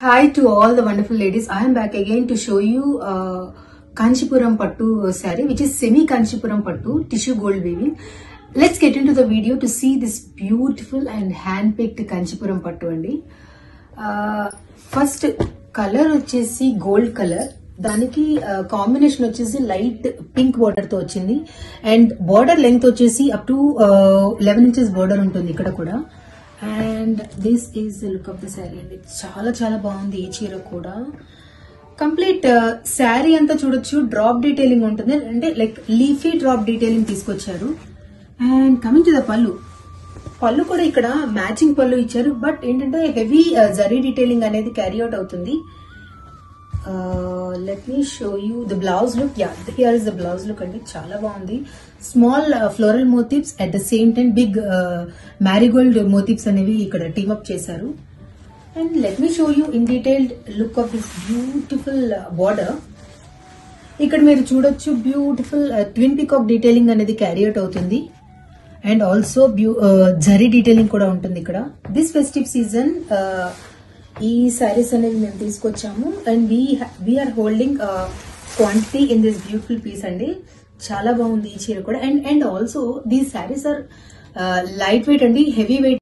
Hi to all the wonderful ladies. I am back again to show you uh, Kanchipuram Pattu saree, which is semi Kanchipuram Pattu tissue gold weaving. Let's get into the video to see this beautiful and hand-picked Kanchipuram Pattu అండి first colour వచ్చేసి gold colour దానికి combination వచ్చేసి light pink border తో వచ్చింది and border length వచ్చేసి up to eleven inches border ఉంటుంది ఇక్కడ కూడా and this is the look of the sari అండి చాలా చాలా బాగుంది ఈ చీర కూడా కంప్లీట్ శారీ అంతా చూడొచ్చు డ్రాప్ డీటెయిలింగ్ ఉంటుంది అంటే లైక్ లీఫీ డ్రాప్ డీటెయిలింగ్ తీసుకొచ్చారు and coming to the pallu పళ్ళు కూడా ఇక్కడ మ్యాచింగ్ పళ్ళు ఇచ్చారు బట్ ఏంటంటే హెవీ జరీ డీటెయిలింగ్ అనేది క్యారీ అవుట్ అవుతుంది let me show you the blouse look yeah here is the blouse look అండి చాలా బాగుంది small floral motives at the same time big marigold motives అనేవి ఇక్కడ టీమప్ చేశారు and let me show you in detailed look of this beautiful border ఇక్కడ మీరు చూడొచ్చు beautiful twin peacock detailing అనేది క్యారీ అవుట్ అవుతుంది అండ్ ఆల్సో బ్యూ zari detailing కూడా ఉంటుంది ఇక్కడ దిస్ ఫెస్టివ్ సీజన్ ఈ సారీస్ అనేవి మేము తీసుకొచ్చాము and we we're holding quantity in this beautiful piece అండి చాలా బాగుంది ఈ చీర కూడా and and also these sarees are light weight అండి హెవీ వెయిట్